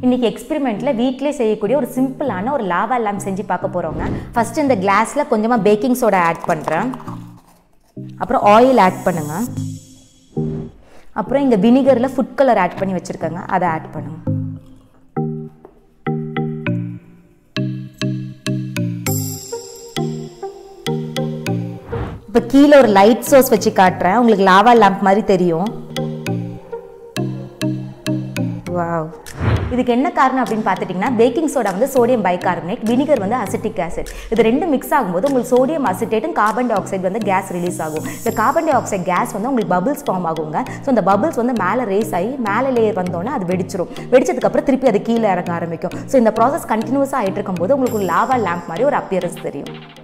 இன்றைக்கி எக்ஸ்பெரிமெண்ட்டில் வீட்டிலே செய்யக்கூடிய ஒரு சிம்பிளான ஒரு லாவா லேம்ப் செஞ்சு பார்க்க போகிறோங்க ஃபஸ்ட்டு இந்த கிளாஸில் கொஞ்சமாக பேக்கிங் சோடா ஆட் பண்ணுறேன் அப்புறம் ஆயில் ஆட் பண்ணுங்க அப்புறம் இங்கே வினிகரில் ஃபுட் கலர் ஆட் பண்ணி வச்சுருக்கேங்க அதை ஆட் பண்ணுங்க இப்போ கீழே ஒரு லைட் சோர்ஸ் வச்சு காட்டுறேன் உங்களுக்கு லாவா லேம்ப் மாதிரி தெரியும் வாவ் இதுக்கு என்ன காரணம் அப்படின்னு பார்த்துட்டிங்கன்னா பேக்கிங் சோடா வந்து சோடியம் பைகார்பனேட் வினிகர் வந்து அசிட்டிக் ஆசிட் இது ரெண்டு மிக்ஸ் ஆகும்போது உங்களுக்கு சோடியம் அசிட்டேட்டும் கார்பன் டை ஆக்சைடு வந்து கேஸ் ரிலீஸ் ஆகும் இந்த கார்பன் டை ஆக்சைடு கேஸ் வந்து உங்களுக்கு பபிள்ஸ் ஃபார்ம் ஆகுங்க ஸோ இந்த பபிள்ஸ் வந்து மேலே ரேஸ் ஆகி மேலே லேயர் வந்தோடனே அது வெடிச்சிரும் வெடிச்சதுக்கப்புறம் திருப்பி அது கீழே இறங்க ஆரம்பிக்கும் ஸோ இந்த ப்ராசஸ் கண்டினியூஸாக ஆகிட்டு இருக்கும்போது உங்களுக்கு ஒரு லாவா லேம்ப் மாதிரி ஒரு அப்பியரன்ஸ் தெரியும்